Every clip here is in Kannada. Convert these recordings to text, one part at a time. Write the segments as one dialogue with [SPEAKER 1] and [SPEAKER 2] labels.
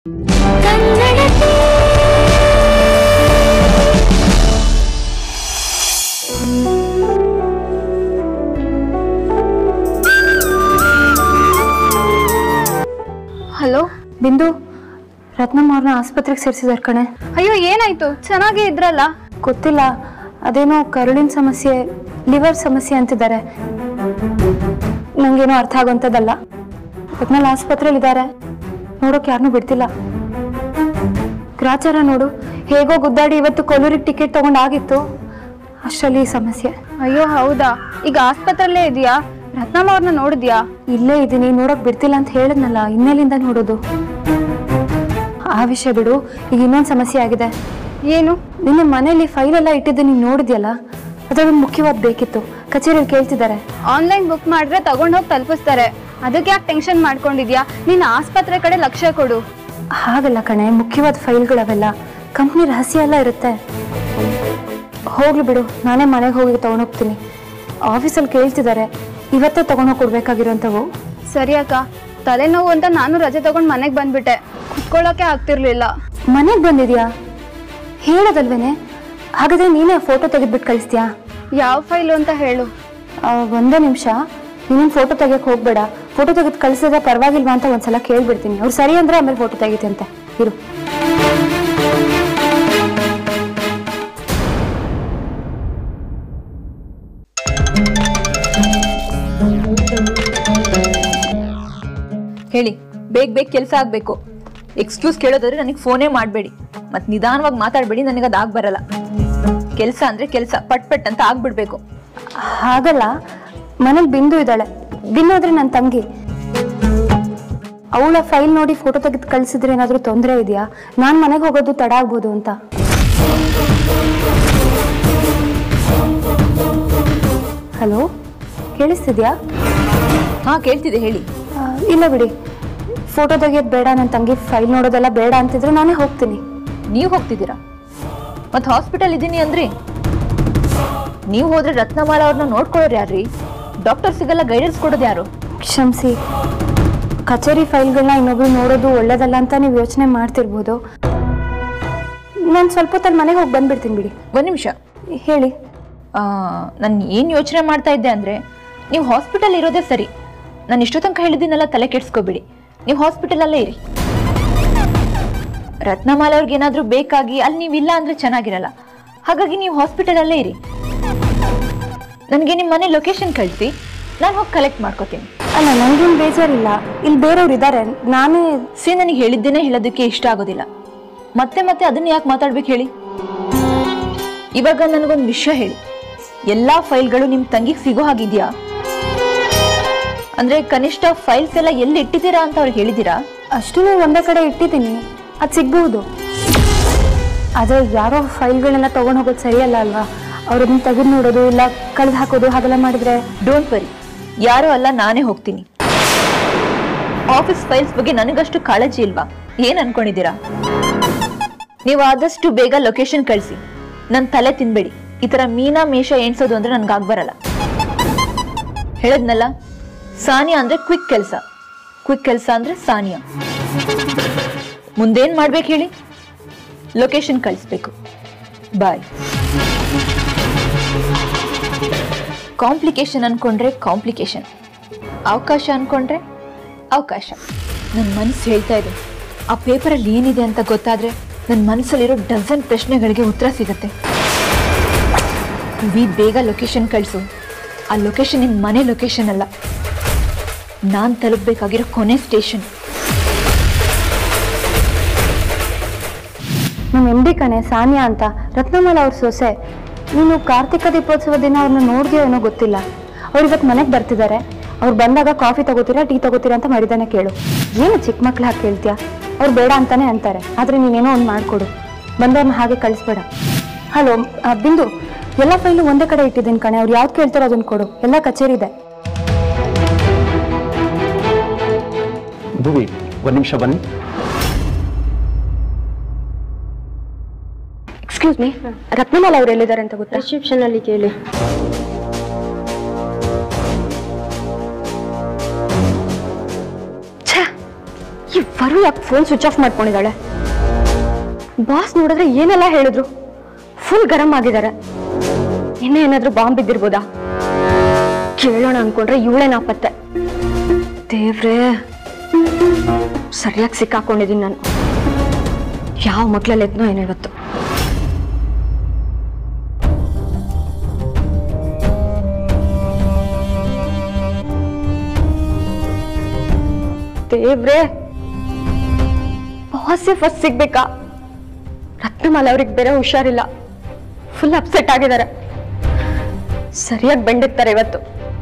[SPEAKER 1] ಹಲೋ
[SPEAKER 2] ಬಿಂದು ರತ್ನಮ್ಮ ಅವ್ರನ್ನ ಆಸ್ಪತ್ರೆಗೆ ಸೇರಿಸಿದಾರೆ ಕಣೆ
[SPEAKER 1] ಅಯ್ಯೋ ಏನಾಯ್ತು ಚೆನ್ನಾಗೇ ಇದ್ರಲ್ಲ
[SPEAKER 2] ಗೊತ್ತಿಲ್ಲ ಅದೇನೋ ಕರುಳಿನ ಸಮಸ್ಯೆ ಲಿವರ್ ಸಮಸ್ಯೆ ಅಂತಿದ್ದಾರೆ ನಂಗೇನೋ ಅರ್ಥ ಆಗೋಂಥದ್ದಲ್ಲ ಒಟ್ನಲ್ಲಿ ಆಸ್ಪತ್ರೆಯಲ್ಲಿ ಇದ್ದಾರೆ ನೋಡೋಕೆ ಯಾರನ್ನೂ ಬಿಡ್ತಿಲ್ಲ ಗ್ರಾಚಾರ ನೋಡು ಹೇಗೋ ಗುದ್ದಾಡಿ ಇವತ್ತು ಕೊಲ್ಲೂರಿಗೆ ಟಿಕೆಟ್ ತಗೊಂಡಾಗಿತ್ತು ಅಷ್ಟರಲ್ಲಿ ಈ ಸಮಸ್ಯೆ
[SPEAKER 1] ಅಯ್ಯೋ ಹೌದಾ ಈಗ ಆಸ್ಪತ್ರೆಲ್ಲೇ ಇದೆಯಾ ರತ್ನಮ್ಮ ಅವ್ರನ್ನ ನೋಡಿದ್ಯಾ
[SPEAKER 2] ಇಲ್ಲೇ ಇದ್ದೀನಿ ನೋಡೋಕ್ ಬಿಡ್ತಿಲ್ಲ ಅಂತ ಹೇಳಿದ್ನಲ್ಲ ಇನ್ನೆಲ್ಲಿಂದ ನೋಡೋದು ಆ ವಿಷಯ ಬಿಡು ಈಗ ಇನ್ನೊಂದು ಸಮಸ್ಯೆ ಆಗಿದೆ
[SPEAKER 1] ಏನು
[SPEAKER 2] ನಿನ್ನೆ ಮನೇಲಿ ಫೈಲ್ ಎಲ್ಲ ಇಟ್ಟಿದ್ದು ನೀನು ನೋಡಿದ್ಯಲ್ಲ ಅದ್ರಲ್ಲಿ ಮುಖ್ಯವಾದ ಬೇಕಿತ್ತು ಕಚೇರಿಯಲ್ಲಿ ಕೇಳ್ತಿದ್ದಾರೆ
[SPEAKER 1] ಆನ್ಲೈನ್ ಬುಕ್ ಮಾಡಿದ್ರೆ ತಗೊಂಡೋಗಿ ತಲುಪಿಸ್ತಾರೆ ಅದಕ್ಕೆ ಯಾಕೆ ಟೆನ್ಷನ್ ಮಾಡ್ಕೊಂಡಿದ್ಯಾ ನೀನ್ ಆಸ್ಪತ್ರೆ ಕಡೆ ಲಕ್ಷ್ಯ ಕೊಡು
[SPEAKER 2] ಹಾಗಲ್ಲ ಕಣೆ ಮುಖ್ಯವಾದ ಫೈಲ್ಗಳವೆಲ್ಲ ಕಂಪ್ನಿ ರಹಸ್ಯ ಎಲ್ಲ ಇರುತ್ತೆ ಹೋಗ್ಲಿ ಬಿಡು ನಾನೇ ಮನೆಗೆ ಹೋಗಿ ತಗೊಂಡೋಗ್ತೀನಿ ಆಫೀಸಲ್ಲಿ ಕೇಳ್ತಿದ್ದಾರೆ ಇವತ್ತೇ ತಗೊಂಡೋಗಿ ಕೊಡ್ಬೇಕಾಗಿರೋಂಥವು
[SPEAKER 1] ಸರಿ ಅಕ್ಕ ತಲೆನೋವು ಅಂತ ನಾನು ರಜೆ ತಗೊಂಡ್ ಮನೆಗೆ ಬಂದ್ಬಿಟ್ಟೆ ಕುತ್ಕೊಳ್ಳೋಕೆ ಆಗ್ತಿರ್ಲಿಲ್ಲ
[SPEAKER 2] ಮನೆಗೆ ಬಂದಿದ್ಯಾ ಹೇಳೋದಲ್ವೇನೆ ಹಾಗಾದ್ರೆ ನೀನೇ ಫೋಟೋ ತೆಗೆದ್ಬಿಟ್ಟು ಕಳಿಸ್ತೀಯಾ
[SPEAKER 1] ಯಾವ ಫೈಲು ಅಂತ ಹೇಳು
[SPEAKER 2] ಆ, ಒಂದೇ ನಿಮಿಷ ನೀನು ಫೋಟೋ ತೆಗಿಯಕ್ಕೆ ಹೋಗ್ಬೇಡ ಫೋಟೋ ತೆಗೆದು ಕಳಿಸಿದ್ರೆ ಪರವಾಗಿಲ್ವಾ ಅಂತ ಒಂದ್ಸಲ ಕೇಳ್ಬಿಡ್ತೀನಿ ಅವ್ರು ಸರಿ ಅಂದ್ರೆ ಆಮೇಲೆ ಫೋಟೋ ತೆಗಿತಂತೆ ಇರು
[SPEAKER 3] ಹೇಳಿ ಬೇಗ ಬೇಗ ಕೆಲಸ ಆಗ್ಬೇಕು ಎಕ್ಸ್ಕ್ಯೂಸ್ ಕೇಳೋದಾದ್ರೆ ನನಗೆ ಫೋನೇ ಮಾಡಬೇಡಿ ಮತ್ ನಿಧಾನವಾಗಿ ಮಾತಾಡಬೇಡಿ ನನಗೆ ಅದು ಆಗ್ ಬರಲ್ಲ ಕೆಲಸ ಅಂದ್ರೆ ಕೆಲಸ ಪಟ್ ಪಟ್ ಅಂತ ಆಗ್ಬಿಡ್ಬೇಕು
[SPEAKER 2] ಹಾಗಲ್ಲ ಮನೇಲಿ ಬಿಂದು ಇದ್ದಾಳೆ ಬಿಂದು ಅಂದ್ರೆ ನನ್ನ ತಂಗಿ ಅವಳ ಫೈಲ್ ನೋಡಿ ಫೋಟೋ ತೆಗೆದು ಕಳಿಸಿದ್ರೆ ಏನಾದರೂ ತೊಂದರೆ ಇದೆಯಾ ನಾನು ಮನೆಗೆ ಹೋಗೋದು ತಡ ಆಗ್ಬೋದು ಅಂತ ಹಲೋ ಕೇಳಿಸ್ತಿದ್ಯಾ
[SPEAKER 3] ಹಾ ಕೇಳ್ತಿದೆ ಹೇಳಿ
[SPEAKER 2] ಆ, ಇಲ್ಲ ಬಿಡಿ ಫೋಟೋ ತೆಗಿಯೋದು ಬೇಡ ನನ್ನ ತಂಗಿ ಫೈಲ್ ನೋಡೋದೆಲ್ಲ ಬೇಡ ಅಂತಿದ್ರೆ ನಾನೇ ಹೋಗ್ತೀನಿ
[SPEAKER 3] ನೀವು ಹೋಗ್ತಿದ್ದೀರಾ ಮತ್ ಹಾಸ್ಪಿಟಲ್ ಇದ್ದೀನಿ ಅಂದ್ರಿ ನೀವು ಹೋದ್ರೆ ರತ್ನಮಾಲ ಅವ್ರನ್ನ ನೋಡ್ಕೊಳ್ಳೋರು ಯಾರ್ರಿ ಡಾಕ್ಟರ್ ಸಿಗಲ್ಲ ಗೈಡೆನ್ಸ್ ಕೊಡೋದು ಯಾರು
[SPEAKER 2] ಕ್ಷಮಿಸಿ ಕಚೇರಿ ಫೈಲ್ಗಳನ್ನ ಇನ್ನೊಬ್ರು ನೋಡೋದು ಒಳ್ಳೇದಲ್ಲ ಅಂತ ನೀವು ಯೋಚನೆ ಮಾಡ್ತಿರ್ಬೋದು ನಾನು ಸ್ವಲ್ಪ ಹೊತ್ತಲ್ಲಿ ಮನೆಗೆ ಹೋಗಿ ಬಂದ್ಬಿಡ್ತೀನಿ ಬಿಡಿ
[SPEAKER 3] ಒಂದ್ ನಿಮಿಷ
[SPEAKER 2] ಹೇಳಿ
[SPEAKER 3] ನಾನು ಏನು ಯೋಚನೆ ಮಾಡ್ತಾ ಇದ್ದೆ ಅಂದ್ರೆ ನೀವು ಹಾಸ್ಪಿಟಲ್ ಇರೋದೇ ಸರಿ ನಾನು ಇಷ್ಟೋ ತನಕ ಹೇಳಿದ್ದೀನಲ್ಲ ತಲೆ ಕೆಡ್ಸ್ಕೋಬೇಡಿ ನೀವು ಹಾಸ್ಪಿಟಲಲ್ಲೇ ಇರಿ ರತ್ನಮಾಲ ಅವ್ರಿಗೆ ಏನಾದರೂ ಬೇಕಾಗಿ ಅಲ್ಲಿ ನೀವು ಇಲ್ಲ ಅಂದ್ರೆ ಚೆನ್ನಾಗಿರಲ್ಲ ಹಾಗಾಗಿ ನೀವು ಹಾಸ್ಪಿಟಲಲ್ಲೇ ಇರಿ ನನಗೆ ನಿಮ್ಮ ಮನೆ ಲೊಕೇಶನ್ ಕಳಿಸಿ ನಾನು ಹೋಗಿ ಕಲೆಕ್ಟ್ ಮಾಡ್ಕೋತೀನಿ
[SPEAKER 2] ಅಲ್ಲ ನನಗೇನು ಬೇಜಾರಿಲ್ಲ ಇಲ್ಲಿ ಬೇರೆಯವ್ರು ಇದ್ದಾರೆ ನಾನೇ
[SPEAKER 3] ಸಿ ನನಗೆ ಹೇಳಿದ್ದೇನೆ ಹೇಳೋದಕ್ಕೆ ಇಷ್ಟ ಆಗೋದಿಲ್ಲ ಮತ್ತೆ ಮತ್ತೆ ಅದನ್ನ ಯಾಕೆ ಮಾತಾಡ್ಬೇಕು ಹೇಳಿ ಇವಾಗ ನನಗೊಂದು ವಿಷಯ ಹೇಳಿ ಎಲ್ಲಾ ಫೈಲ್ಗಳು ನಿಮ್ ತಂಗಿಗೆ ಸಿಗೋ ಹಾಗಿದ್ಯಾ ಅಂದ್ರೆ ಕನಿಷ್ಠ ಫೈಲ್ಸ್ ಎಲ್ಲ ಎಲ್ಲಿ ಇಟ್ಟಿದ್ದೀರಾ ಅಂತ ಅವ್ರಿಗೆ ಹೇಳಿದ್ದೀರಾ
[SPEAKER 2] ಅಷ್ಟು ಒಂದೇ ಕಡೆ ಇಟ್ಟಿದ್ದೀನಿ ಅದು ಸಿಗ್ಬಹುದು ಆದರೆ ಯಾರೋ ಫೈಲ್ಗಳನ್ನೆಲ್ಲ ತೊಗೊಂಡು ಹೋಗೋದು ಸರಿಯಲ್ಲ ಅಲ್ವಾ ಅವ್ರನ್ನ ತೆಗೆದು ನೋಡೋದು ಇಲ್ಲ ಕಳೆದು ಹಾಕೋದು ಹಾಗೆಲ್ಲ ಮಾಡಿದ್ರೆ
[SPEAKER 3] ಡೋಂಟ್ ವರಿ ಯಾರೋ ಅಲ್ಲ ನಾನೇ ಹೋಗ್ತೀನಿ ಆಫೀಸ್ ಫೈಲ್ಸ್ ಬಗ್ಗೆ ನನಗಷ್ಟು ಕಾಳಜಿ ಇಲ್ವಾ ಏನ್ ಅನ್ಕೊಂಡಿದ್ದೀರಾ ನೀವು ಆದಷ್ಟು ಬೇಗ ಲೊಕೇಶನ್ ಕಳಿಸಿ ನನ್ನ ತಲೆ ತಿನ್ಬೇಡಿ ಈ ತರ ಮೀನಾ ಮೇಷ ಎಣ್ಸೋದು ಅಂದ್ರೆ ನನ್ಗೆ ಆಗ್ಬರಲ್ಲ ಹೇಳದ್ನಲ್ಲ ಸಾನಿಯಾ ಅಂದ್ರೆ ಕ್ವಿಕ್ ಕೆಲಸ ಕ್ವಿಕ್ ಕೆಲಸ ಅಂದ್ರೆ ಸಾನಿಯಾ ಮುಂದೇನ್ ಮಾಡ್ಬೇಕು ಹೇಳಿ ಲೊಕೇಶನ್ ಕಳಿಸ್ಬೇಕು ಬಾಯ್ ಕಾಂಪ್ಲಿಕೇಶನ್ ಅನ್ಕೊಂಡ್ರೆ ಕಾಂಪ್ಲಿಕೇಶನ್ ಅವಕಾಶ ಅನ್ಕೊಂಡ್ರೆ ಅವಕಾಶ ನನ್ನ ಮನಸ್ಸು ಹೇಳ್ತಾ ಇದೆ ಆ ಪೇಪರಲ್ಲಿ ಏನಿದೆ ಅಂತ ಗೊತ್ತಾದ್ರೆ ನನ್ನ ಮನಸ್ಸಲ್ಲಿರೋ ಡಜನ್ ಪ್ರಶ್ನೆಗಳಿಗೆ ಉತ್ತರ ಸಿಗುತ್ತೆ ವಿ ಬೇಗ ಲೊಕೇಶನ್ ಕಳಿಸು ಆ ಲೊಕೇಶನ್ ನಿಮ್ಮ ಮನೆ ಲೊಕೇಶನ್ ಅಲ್ಲ ನಾನು ತಲುಪಬೇಕಾಗಿರೋ ಕೊನೆ ಸ್ಟೇಷನ್
[SPEAKER 2] ನಮ್ಮ ಎಮ್ ಡಿ ಕಣೆ ಸಾನಿಯಾ ಅಂತ ರತ್ನಮಾಲ ಅವ್ರ ಸೊಸೆ ನೀನು ಕಾರ್ತಿಕ ದೀಪೋತ್ಸವ ದಿನ ಅವ್ರನ್ನ ನೋಡಿದ್ಯೋ ಏನೋ ಗೊತ್ತಿಲ್ಲ ಅವ್ರು ಇವತ್ತು ಮನೆಗೆ ಬರ್ತಿದ್ದಾರೆ ಅವ್ರು ಬಂದಾಗ ಕಾಫಿ ತಗೋತೀರಾ ಟೀ ತಗೋತೀರಾ ಅಂತ ಮರಿದಾನೆ ಕೇಳು ಏನು ಚಿಕ್ಕ ಮಕ್ಳು ಹಾಕಿ ಕೇಳ್ತೀಯಾ ಅವ್ರು ಬೇಡ ಅಂತಾನೆ ಅಂತಾರೆ ಆದರೆ ನೀನೇನೋ ಒಂದು ಮಾಡಿಕೊಡು ಬಂದವ್ರನ್ನ ಹಾಗೆ ಕಳಿಸ್ಬೇಡ ಹಲೋ ಬಿಂದು ಎಲ್ಲ ಫೈಲು ಒಂದೇ ಕಡೆ ಇಟ್ಟಿದ್ದೀನಿ ಕಣೆ ಅವ್ರು ಯಾವ್ದು ಕೇಳ್ತಾರೋ ಅದನ್ನು ಕೊಡು ಎಲ್ಲ ಕಚೇರಿ ಇದೆ
[SPEAKER 4] ಭುವಿ ಒಂದು ನಿಮಿಷ ಬನ್ನಿ
[SPEAKER 2] ಎಕ್ಸ್ಕ್ಯೂಸ್ ಮೀ ರತ್ನಮಾಲ ಅವ್ರು ಎಲ್ಲಿದ್ದಾರೆ ಅಂತ ಗೊತ್ತಾ
[SPEAKER 5] ರಿಸೆಪ್ಷನ್ ಅಲ್ಲಿ ಕೇಳಿ
[SPEAKER 2] ಛೇ ಈ ವರುಣ್ ಇವಳು ಯಾಕೆ ಫೋನ್ ಸ್ವಿಚ್ ಆಫ್ ಮಾಡ್ಕೊಂಡಿದ್ದಾಳೆ ಬಾಸ್ ನೋಡಿದ್ರೆ ಏನೆಲ್ಲ ಹೇಳಿದ್ರು ಫುಲ್ ಗರಂ ಆಗಿದ್ದಾರೆ ಇನ್ನೇ ಏನಾದ್ರೂ ಬಾಂಬ್ ಬಿದ್ದಿರ್ಬೋದಾ ಕೇಳೋಣ ಅನ್ಕೊಂಡ್ರೆ ಇವಳೇ ನಾಪತ್ತೆ ದೇವ್ರೇ ಸರಿಯಾಗಿ ಸಿಕ್ಕಾಕೊಂಡಿದ್ದೀನಿ ನಾನು ಯಾವ ಮಕ್ಳಲ್ಲಿ ಎದ್ನೋ ಏನೋ ಇವತ್ತು ದೇವ್ರೇ ಬಾಸೆ ಫಸ್ಟ್ ಸಿಗ್ಬೇಕಾ ರತ್ನಮಾಲ ಅವ್ರಿಗೆ ಬೇರೆ ಹುಷಾರಿಲ್ಲ ಫುಲ್ ಅಪ್ಸೆಟ್ ಆಗಿದ್ದಾರೆ ಸರಿಯಾಗಿ ಬೆಂಡಿರ್ತಾರೆ ಇವತ್ತು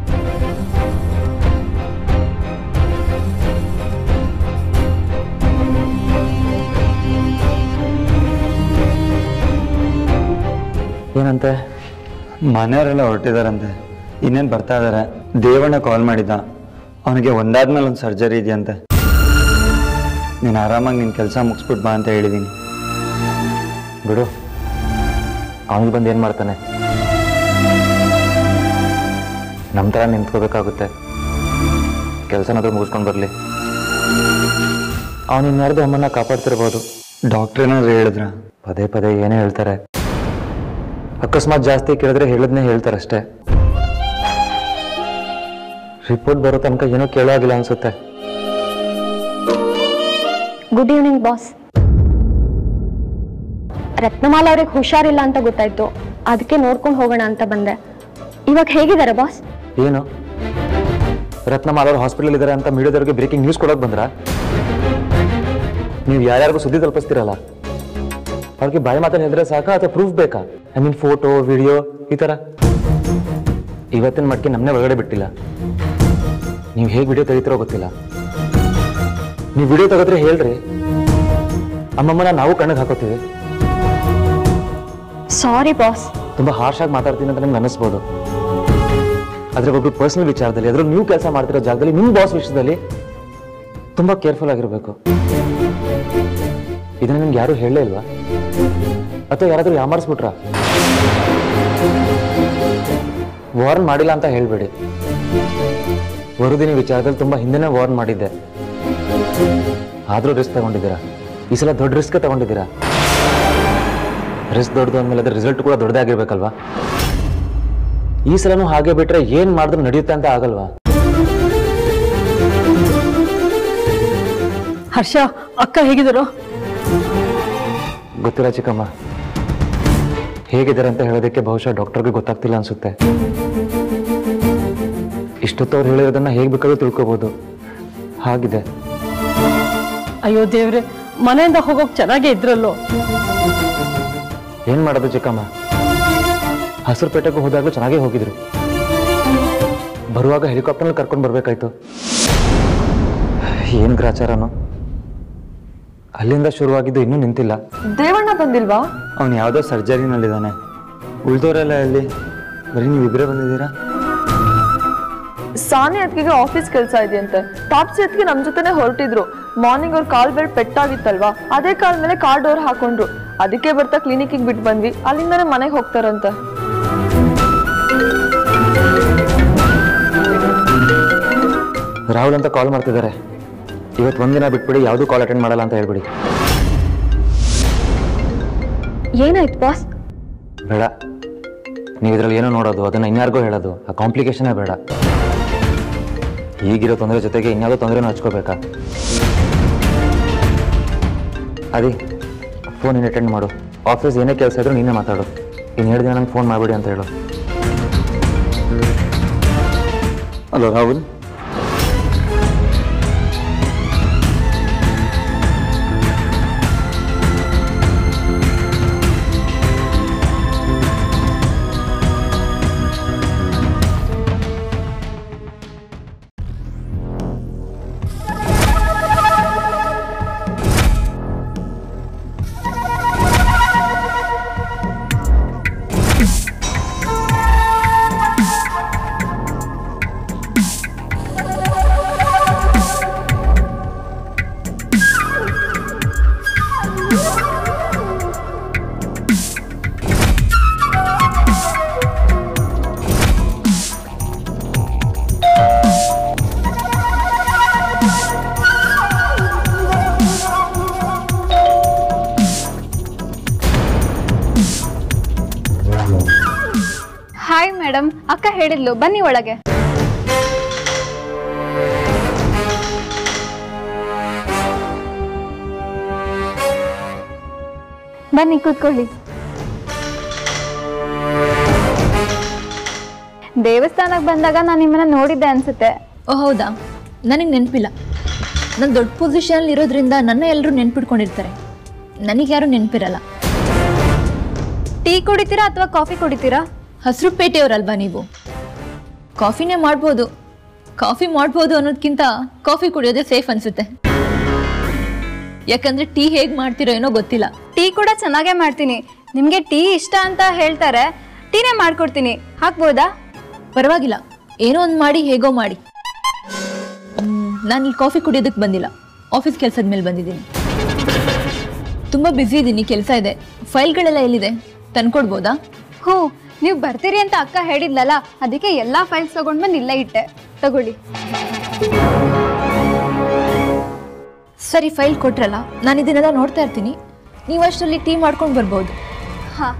[SPEAKER 4] ಏನಂತೆ ಮನೆಯವರೆಲ್ಲ ಹೊರಟಿದಾರಂತೆ ಇನ್ನೇನು ಬರ್ತಾ ಇದಾರೆ ದೇವಣ್ಣ ಕಾಲ್ ಮಾಡಿದ್ದ ಅವನಿಗೆ ಒಂದಾದ್ಮೇಲೆ ಒಂದು ಸರ್ಜರಿ ಇದೆಯಂತೆ ನೀನು ಆರಾಮಾಗಿ ನಿನ್ನ ಕೆಲಸ ಮುಗಿಸ್ಬಿಟ್ಟು ಬಾ ಅಂತ ಹೇಳಿದ್ದೀನಿ
[SPEAKER 5] ಬಿಡು ಅವನಿಗೆ ಬಂದು ಏನು ಮಾಡ್ತಾನೆ ನಮ್ಮ ಥರ ನಿಂತ್ಕೋಬೇಕಾಗುತ್ತೆ ಕೆಲಸನಾದ್ರೂ ಮುಗಿಸ್ಕೊಂಡು ಬರಲಿ ಅವನು ಇನ್ಯಾರ್ದು ಅಮ್ಮನ್ನ ಕಾಪಾಡ್ತಿರ್ಬೋದು
[SPEAKER 4] ಡಾಕ್ಟ್ರ್ ಏನಾದ್ರು ಹೇಳಿದ್ರ
[SPEAKER 5] ಪದೇ ಪದೇ ಏನೇ ಹೇಳ್ತಾರೆ ಅಕಸ್ಮಾತ್ ಜಾಸ್ತಿ ಕೇಳಿದ್ರೆ ಹೇಳಿದ್ನೇ ಹೇಳ್ತಾರೆ ಅಷ್ಟೇ ರಿಪೋರ್ಟ್ ಬರೋ ತನಕ ಏನೂ ಕೇಳೋ ಆಗಿಲ್ಲ ಅನ್ಸುತ್ತೆ
[SPEAKER 2] ಗುಡ್ ಈವ್ನಿಂಗ್ ಬಾಸ್ ರತ್ನಮಾಲ ಅವ್ರಿಗೆ ಹುಷಾರಿಲ್ಲ ಅಂತ ಗೊತ್ತಾಯ್ತು ಅದಕ್ಕೆ ನೋಡ್ಕೊಂಡು ಹೋಗೋಣ ಅಂತ ಬಂದೆ ಇವಾಗ ಹೇಗಿದ್ದಾರೆ ಬಾಸ್
[SPEAKER 5] ಏನು ರತ್ನಮಾಲ ಅವ್ರು ಹಾಸ್ಪಿಟಲ್ ಇದ್ದಾರೆ ಅಂತ ಮೀಡಿಯಾದವ್ರಿಗೆ ಬ್ರೇಕಿಂಗ್ ನ್ಯೂಸ್ ಕೊಡೋಕೆ ಬಂದ್ರ ನೀವು ಯಾರ್ಯಾರಿಗೂ ಸುದ್ದಿ ತಲುಪಿಸ್ತೀರಲ್ಲ ಅವ್ರಿಗೆ ಬಾಯಿ ಮಾತನ್ನು ಹೇಳಿದ್ರೆ ಸಾಕ ಅಥವಾ ಪ್ರೂಫ್ ಬೇಕಾ ಐ ಮೀನ್ ಫೋಟೋ ವಿಡಿಯೋ ಈ ಥರ ಇವತ್ತಿನ ಮಟ್ಟಿಗೆ ನಮ್ಮನ್ನೇ ಒಳಗಡೆ ಬಿಟ್ಟಿಲ್ಲ ನೀವು ಹೇಗೆ ವಿಡಿಯೋ ತೆಗಿತಿರೋ ಗೊತ್ತಿಲ್ಲ ನೀವು ವಿಡಿಯೋ ತೆಗೆದ್ರೆ ಹೇಳ್ರಿ ಅಮ್ಮಮ್ಮನ ನಾವು ಕಣ್ಣಿಗೆ ಹಾಕೋತೀವಿ
[SPEAKER 2] ಸಾರಿ ಬಾಸ್
[SPEAKER 5] ತುಂಬಾ ಹಾರ್ಶ್ ಆಗಿ ಮಾತಾಡ್ತೀನಿ ಅಂತ ನಿಮ್ಗೆ ಅನಿಸ್ಬೋದು ಆದ್ರೆ ಒಬ್ಬರು ಪರ್ಸನಲ್ ವಿಚಾರದಲ್ಲಿ ಅದ್ರಲ್ಲಿ ನೀವು ಕೆಲಸ ಮಾಡ್ತಿರೋ ಜಾಗದಲ್ಲಿ ನಿಮ್ಮ ಬಾಸ್ ವಿಷಯದಲ್ಲಿ ತುಂಬಾ ಕೇರ್ಫುಲ್ ಆಗಿರ್ಬೇಕು ಇದನ್ನ ನಿಮ್ಗೆ ಯಾರು ಹೇಳಲೇ ಇಲ್ವಾ ಅಥವಾ ಯಾರಾದ್ರೂ ಯಾಮಾರಿಸ್ಬಿಟ್ರ ವಾರ್ನ್ ಮಾಡಿಲ್ಲ ಅಂತ ಹೇಳ್ಬೇಡಿ ವರುದಿನಿ ವಿಚಾರದಲ್ಲಿ ತುಂಬಾ ಹಿಂದೆನೇ ವಾರ್ನ್ ಮಾಡಿದ್ದೆ ಆದ್ರೂ ರಿಸ್ಕ್ ತಗೊಂಡಿದ್ದೀರಾ ಈ ಸಲ ದೊಡ್ಡ ರಿಸ್ಕ್ ತಗೊಂಡಿದ್ದೀರಾ ರಿಸ್ಕ್ ದೊಡ್ಡದು ಅಂದಮೇಲೆ ಅದ್ರ ರಿಸಲ್ಟ್ ಕೂಡ ದೊಡ್ಡದೇ ಆಗಿರ್ಬೇಕಲ್ವಾ ಈ ಸಲನೂ ಹಾಗೆ ಬಿಟ್ರೆ ಏನ್ ಮಾಡಿದ್ರು ನಡೆಯುತ್ತೆ ಅಂತ ಆಗಲ್ವಾ
[SPEAKER 6] ಹರ್ಷ ಅಕ್ಕ ಹೇಗಿದ್ರು
[SPEAKER 5] ಗೊತ್ತಿಲ್ಲ ಚಿಕ್ಕಮ್ಮ ಹೇಗಿದ್ದಾರೆ ಅಂತ ಹೇಳೋದಕ್ಕೆ ಬಹುಶಃ ಡಾಕ್ಟರ್ಗೆ ಗೊತ್ತಾಗ್ತಿಲ್ಲ ಅನ್ಸುತ್ತೆ ಇಷ್ಟೊತ್ತು ಅವ್ರು ಹೇಳಿರೋದನ್ನ ಹೇಗೆ ಬೇಕಾದ್ರೂ ತಿಳ್ಕೊಬೋದು ಹಾಗಿದೆ
[SPEAKER 6] ಅಯ್ಯೋ ದೇವ್ರೆ ಮನೆಯಿಂದ ಹೋಗೋಕ್ ಚೆನ್ನಾಗೇ ಇದ್ರಲ್ಲೋ
[SPEAKER 5] ಏನ್ ಮಾಡೋದು ಚಿಕ್ಕಮ್ಮ ಹಸಿರು ಪೇಟೆಗೂ ಹೋದಾಗಲೂ ಚೆನ್ನಾಗೇ ಹೋಗಿದ್ರು ಬರುವಾಗ ಹೆಲಿಕಾಪ್ಟರ್ನಲ್ಲಿ ಕರ್ಕೊಂಡು ಬರ್ಬೇಕಾಯ್ತು ಏನ್ ಗ್ರಾಚಾರನೋ ಅಲ್ಲಿಂದ ಶುರುವಾಗಿದ್ದು ಇನ್ನೂ ನಿಂತಿಲ್ಲ
[SPEAKER 3] ದೇವಣ್ಣ ಬಂದಿಲ್ವಾ
[SPEAKER 4] ಅವನು ಯಾವುದೋ ಸರ್ಜರಿನಲ್ಲಿದ್ದಾನೆ ಉಳ್ದೋರೆಲ್ಲ ಎಲ್ಲಿ ಬರೀ ನೀವು ಇಬ್ಬರೇ ಬಂದಿದ್ದೀರಾ
[SPEAKER 3] ಸಾನಿ ಅದ್ಕಿಗೆ ಆಫೀಸ್ ಕೆಲಸ ಇದೆಯಂತೆ ತಾಪ್ಸಿ ಅದ್ಕೆ ನಮ್ ಜೊತೆನೆ ಹೊರಟಿದ್ರು ಮಾರ್ನಿಂಗ್ ಅವ್ರ ಕಾಲ್ ಬೆಲ್ಟ್ ಪೆಟ್ಟಾಗಿತ್ತಲ್ವಾ ಅದೇ ಕಾಲ್ ಮೇಲೆ ಕಾರ್ ಡೋರ್ ಹಾಕೊಂಡ್ರು ಅದಕ್ಕೆ ಬರ್ತಾ ಕ್ಲಿನಿಕ್ಗೆ ಬಿಟ್ಟು ಬಂದ್ವಿ ಅಲ್ಲಿಂದಾನೆ ಮನೆಗೆ ಹೋಗ್ತಾರಂತೆ
[SPEAKER 5] ರಾಹುಲ್ ಅಂತ ಕಾಲ್ ಮಾಡ್ತಿದ್ದಾರೆ ಇವತ್ತು ಒಂದಿನ ಬಿಟ್ಬಿಡಿ ಯಾವುದೂ ಕಾಲ್ ಅಟೆಂಡ್ ಮಾಡಲ್ಲ ಅಂತ ಹೇಳ್ಬಿಡಿ
[SPEAKER 2] ಏನಾಯ್ತು ಬಾಸ್
[SPEAKER 5] ಬೇಡ ನೀವು ಇದರಲ್ಲಿ ಏನೋ ನೋಡೋದು ಅದನ್ನ ಇನ್ಯಾರಿಗೋ ಹೇಳೋದು ಆ ಕಾಂಪ್ಲಿಕೇಶನೇ ಬೇಡ ಈಗಿರೋ ತೊಂದರೆ ಜೊತೆಗೆ ಇನ್ಯಾವುದೋ ತೊಂದರೆನೂ ಹಚ್ಕೋಬೇಕಾ ಅದಿ ಫೋನ್ ಇನ್ನು ಅಟೆಂಡ್ ಮಾಡು ಆಫೀಸ್ ಏನೇ ಕೆಲಸ ಇದ್ರೂ ನೀನೇ ಮಾತಾಡು ಇನ್ನು ಎರಡು ದಿನ ನಂಗೆ ಫೋನ್ ಮಾಡಿಬಿಡಿ ಅಂತ ಹೇಳು
[SPEAKER 4] ಹಲೋ ರಾಹುಲ್
[SPEAKER 1] ಹಾಯ್ ಮೇಡಮ್ ಅಕ್ಕ ಹೇಳಿದ್ಲು ಬನ್ನಿ ಒಳಗೆ ಬನ್ನಿ ಕೂತ್ಕೊಳ್ಳಿ ದೇವಸ್ಥಾನಕ್ಕೆ ಬಂದಾಗ ನಾನು ನಿಮ್ಮನ್ನ ನೋಡಿದ್ದೆ ಅನ್ಸುತ್ತೆ
[SPEAKER 3] ಓ ಹೌದಾ ನನಗೆ ನೆನಪಿಲ್ಲ ನಾನು ದೊಡ್ಡ ಪೊಸಿಷನಲ್ಲಿ ಇರೋದ್ರಿಂದ ನನ್ನ ಎಲ್ಲರೂ ನೆನ್ಪಿಟ್ಕೊಂಡಿರ್ತಾರೆ ನನಗೆ ಯಾರೂ ನೆನಪಿರಲ್ಲ
[SPEAKER 1] ಟೀ ಕುಡಿತೀರಾ ಅಥವಾ ಕಾಫಿ ಕುಡಿತೀರಾ
[SPEAKER 3] ಹಸಿರು ಪೇಟೆಯವರಲ್ವಾ ನೀವು ಕಾಫಿನೇ ಮಾಡ್ಬೋದು ಕಾಫಿ ಮಾಡ್ಬೋದು ಅನ್ನೋದಕ್ಕಿಂತ ಕಾಫಿ ಕುಡಿಯೋದೇ ಸೇಫ್ ಅನ್ಸುತ್ತೆ ಯಾಕಂದ್ರೆ ಟೀ ಹೇಗೆ ಮಾಡ್ತಿರೋ ಏನೋ ಗೊತ್ತಿಲ್ಲ
[SPEAKER 1] ಟೀ ಕೂಡ ಚೆನ್ನಾಗೇ ಮಾಡ್ತೀನಿ ನಿಮಗೆ ಟೀ ಇಷ್ಟ ಅಂತ ಹೇಳ್ತಾರೆ ಟೀನೇ ಮಾಡ್ಕೊಡ್ತೀನಿ ಹಾಕ್ಬೋದಾ
[SPEAKER 3] ಪರವಾಗಿಲ್ಲ ಏನೋ ಒಂದು ಮಾಡಿ ಹೇಗೋ ಮಾಡಿ ನಾನು ಈ ಕಾಫಿ ಕುಡಿಯೋದಕ್ಕೆ ಬಂದಿಲ್ಲ ಆಫೀಸ್ ಕೆಲಸದ ಮೇಲೆ ಬಂದಿದ್ದೀನಿ ತುಂಬ ಬ್ಯುಸಿ ಇದ್ದೀನಿ ಕೆಲಸ ಇದೆ ಫೈಲ್ಗಳೆಲ್ಲ ಎಲ್ಲಿದೆ ತಂದ್ಕೊಡ್ಬೋದಾ
[SPEAKER 1] ಹ್ಞೂ ನೀವು ಬರ್ತೀರಿ ಅಂತ ಅಕ್ಕ ಹೇಳಿದ್ಲಲ್ಲ ಅದಕ್ಕೆ ಎಲ್ಲ ಫೈಲ್ಸ್ ತಗೊಂಡು ಬಂದು ಇಲ್ಲೇ ಇಟ್ಟೆ ತಗೊಳ್ಳಿ
[SPEAKER 3] ಸರಿ ಫೈಲ್ ಕೊಟ್ರಲ್ಲ ನಾನು ಇದನ್ನೆಲ್ಲ ನೋಡ್ತಾ ಇರ್ತೀನಿ ನೀವು ಅಷ್ಟರಲ್ಲಿ ಟೀ ಮಾಡ್ಕೊಂಡು ಬರ್ಬೋದು
[SPEAKER 1] ಹಾಂ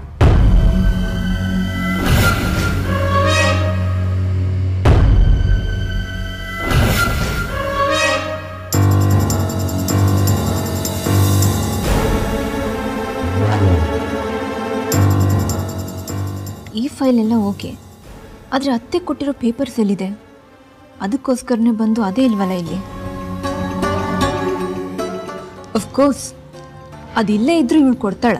[SPEAKER 3] ಈ ಫೈಲ್ ಎಲ್ಲ ಓಕೆ ಆದರೆ ಅತ್ತೆ ಕೊಟ್ಟಿರೋ ಪೇಪರ್ಸ್ ಎಲ್ಲಿದೆ ಅದಕ್ಕೋಸ್ಕರನೇ ಬಂದು ಅದೇ ಇಲ್ವಲ್ಲ ಇಲ್ಲಿ ಅಫ್ಕೋರ್ಸ್ ಅದಿಲ್ಲೇ ಇದ್ರೂ ಇವಳು ಕೊಡ್ತಾಳ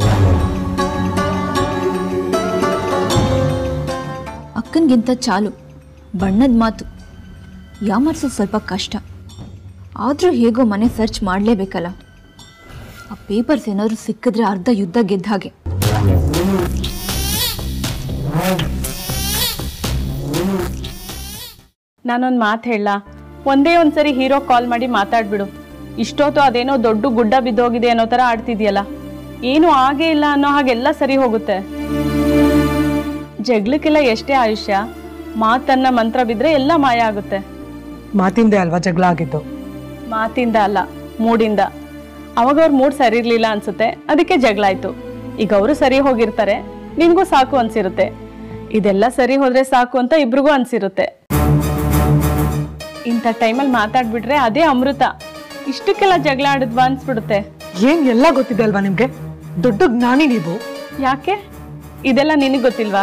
[SPEAKER 3] ಅಕ್ಕನಿಗಿಂತ ಚಾಲು ಬಣ್ಣದ ಮಾತು ಯಾಮರ್ಸೋದು ಸ್ವಲ್ಪ ಕಷ್ಟ ಆದರೂ ಹೇಗೋ ಮನೆ ಸರ್ಚ್ ಮಾಡಲೇಬೇಕಲ್ಲ ಆ ಪೇಪರ್ಸ್ ಏನಾದರೂ ಸಿಕ್ಕಿದ್ರೆ ಅರ್ಧ ಯುದ್ಧ ಗೆದ್ದ ಹಾಗೆ
[SPEAKER 6] ನಾನೊಂದು ಮಾತು ಹೇಳ ಒಂದೇ ಒಂದ್ಸರಿ ಹೀರೋ ಕಾಲ್ ಮಾಡಿ ಮಾತಾಡ್ಬಿಡು ಇಷ್ಟೊತ್ತು ಅದೇನೋ ದೊಡ್ಡ ಗುಡ್ಡ ಬಿದ್ದೋಗಿದೆ ಅನ್ನೋ ಥರ ಆಡ್ತಿದ್ಯಲ್ಲ ಏನು ಆಗೇ ಇಲ್ಲ ಅನ್ನೋ ಹಾಗೆಲ್ಲ ಸರಿ ಹೋಗುತ್ತೆ ಜಗ್ಲಕ್ಕೆಲ್ಲ ಎಷ್ಟೇ ಆಯುಷ್ಯ ಮಾತನ್ನ ಮಂತ್ರ ಬಿದ್ರೆ ಎಲ್ಲ ಮಾಯ ಆಗುತ್ತೆ
[SPEAKER 7] ಮಾತಿಂದೆ ಅಲ್ವಾ ಜಗಳ ಆಗಿದ್ದು
[SPEAKER 6] ಮಾತಿಂದ ಅಲ್ಲ ಮೂಡಿಂದ ಅವಾಗ ಅವ್ರ ಮೂಡ್ ಸರಿ ಇರ್ಲಿಲ್ಲ ಅನ್ಸುತ್ತೆ ಅದಕ್ಕೆ ಜಗಳ ಆಯ್ತು ಈಗ ಅವರು ಸರಿ ಹೋಗಿರ್ತಾರೆ ನಿನ್ಗೂ ಸಾಕು ಅನ್ಸಿರುತ್ತೆ ಇದೆಲ್ಲ ಸರಿ ಹೋದ್ರೆ ಸಾಕು ಅಂತ ಇಬ್ರಿಗೂ ಅನ್ಸಿರುತ್ತೆ ಇಂಥ ಟೈಮಲ್ಲಿ ಮಾತಾಡ್ಬಿಟ್ರೆ ಅದೇ ಅಮೃತ ಇಷ್ಟಕ್ಕೆಲ್ಲ ಜಗಳ ಆಡಿದ್ವಾ ಅನ್ಸ್ಬಿಡುತ್ತೆ
[SPEAKER 7] ಏನ್ ಎಲ್ಲ ಗೊತ್ತಿದೆ ಅಲ್ವಾ ನಿಮ್ಗೆ ದೊಡ್ಡ ಜ್ಞಾನಿ ನೀವು
[SPEAKER 6] ಯಾಕೆ ಇದೆಲ್ಲ ನಿನಗೆ ಗೊತ್ತಿಲ್ವಾ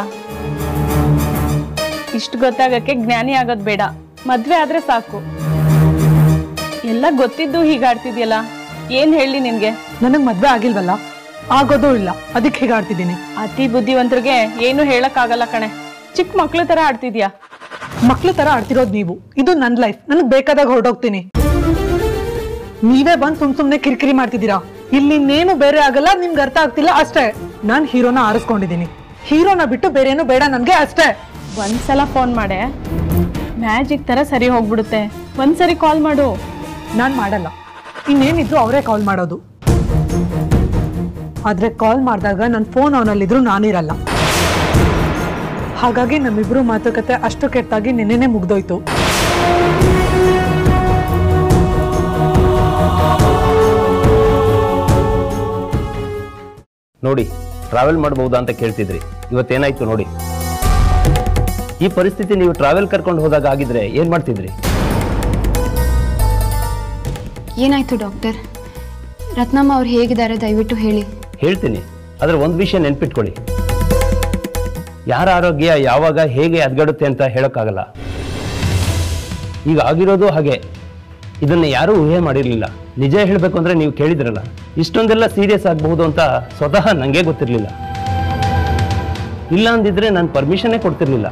[SPEAKER 6] ಇಷ್ಟು ಗೊತ್ತಾಗಕ್ಕೆ ಜ್ಞಾನಿ ಆಗೋದ್ ಬೇಡ ಮದ್ವೆ ಆದ್ರೆ ಸಾಕು ಎಲ್ಲ ಗೊತ್ತಿದ್ದು ಹೀಗಾಡ್ತಿದ್ಯಲ್ಲ ಏನ್ ಹೇಳಿ ನಿನ್ಗೆ
[SPEAKER 7] ನನಗ್ ಮದ್ವೆ ಆಗಿಲ್ವಲ್ಲ ಆಗೋದೂ ಇಲ್ಲ ಅದಕ್ಕೆ ಹೀಗೆ ಆಡ್ತಿದ್ದೀನಿ
[SPEAKER 6] ಅತಿ ಬುದ್ಧಿವಂತರಿಗೆ ಏನು ಹೇಳಕ್ ಆಗಲ್ಲ ಕಣೆ ಚಿಕ್ಕ ಮಕ್ಳು ತರ ಆಡ್ತಿದ್ಯಾ
[SPEAKER 7] ಮಕ್ಳು ತರ ಆಡ್ತಿರೋದು ನೀವು ಇದು ನನ್ ಲೈಫ್ ನನಗ್ ಬೇಕಾದಾಗ ಹೊರಟೋಗ್ತೀನಿ ನೀವೇ ಬಂದ್ ಸುಮ್ ಸುಮ್ನೆ ಕಿರಿಕಿರಿ ಮಾಡ್ತಿದ್ದೀರಾ ಇಲ್ಲಿ ಇನ್ನೇನು ಬೇರೆ ಆಗಲ್ಲ ನಿಮ್ಗೆ ಅರ್ಥ ಆಗ್ತಿಲ್ಲ ಅಷ್ಟೇ ನಾನ್ ಹೀರೋನ ಆರಿಸ್ಕೊಂಡಿದ್ದೀನಿ ಹೀರೋನ ಬಿಟ್ಟು ಬೇರೆ ಏನು ಬೇಡ ನನ್ಗೆ ಅಷ್ಟೇ
[SPEAKER 6] ಒಂದ್ಸಲ ಫೋನ್ ಮಾಡೆ ಮ್ಯಾಜಿಕ್ ತರ ಸರಿ ಹೋಗ್ಬಿಡುತ್ತೆ ಒಂದ್ಸರಿ ಕಾಲ್ ಮಾಡು
[SPEAKER 7] ನಾನ್ ಮಾಡಲ್ಲ ಇನ್ನೇನಿದ್ರು ಅವರೇ ಕಾಲ್ ಮಾಡೋದು ಆದ್ರೆ ಕಾಲ್ ಮಾಡಿದಾಗ ನನ್ನ ಫೋನ್ ಅವನಲ್ಲಿದ್ರು ನಾನಿರಲ್ಲ ಹಾಗಾಗಿ ನಮ್ಮಿಬ್ರು ಮಾತುಕತೆ ಅಷ್ಟು ಕೆಟ್ಟಾಗಿ ನಿನ್ನೆನೆ ಮುಗ್ದೋಯ್ತು
[SPEAKER 8] ನೋಡಿ ಟ್ರಾವೆಲ್ ಮಾಡಬಹುದಾ ಅಂತ ಕೇಳ್ತಿದ್ರಿ ಇವತ್ತೇನಾಯ್ತು ನೋಡಿ ಈ ಪರಿಸ್ಥಿತಿ ನೀವು ಟ್ರಾವೆಲ್ ಕರ್ಕೊಂಡು ಹೋದಾಗ ಆಗಿದ್ರೆ ಏನ್ ಮಾಡ್ತಿದ್ರಿ
[SPEAKER 2] ಏನಾಯ್ತು ಡಾಕ್ಟರ್ ರತ್ನಮ್ಮ ಅವ್ರು ಹೇಗಿದ್ದಾರೆ ದಯವಿಟ್ಟು ಹೇಳಿ
[SPEAKER 8] ಹೇಳ್ತೀನಿ ಆದ್ರೆ ಒಂದು ವಿಷಯ ನೆನ್ಪಿಟ್ಕೊಳ್ಳಿ ಯಾರ ಆರೋಗ್ಯ ಯಾವಾಗ ಹೇಗೆ ಅದ್ಗಡುತ್ತೆ ಅಂತ ಹೇಳೋಕ್ಕಾಗಲ್ಲ ಈಗ ಆಗಿರೋದು ಹಾಗೆ ಇದನ್ನ ಯಾರೂ ಊಹೆ ಮಾಡಿರಲಿಲ್ಲ ನಿಜ ಹೇಳಬೇಕು ಅಂದ್ರೆ ನೀವು ಕೇಳಿದ್ರಲ್ಲ ಇಷ್ಟೊಂದೆಲ್ಲ ಸೀರಿಯಸ್ ಆಗಬಹುದು ಅಂತ ಸ್ವತಃ ನನಗೆ ಗೊತ್ತಿರಲಿಲ್ಲ ಇಲ್ಲ ಅಂದಿದ್ರೆ ನಾನು ಪರ್ಮಿಷನ್ನೇ ಕೊಡ್ತಿರ್ಲಿಲ್ಲ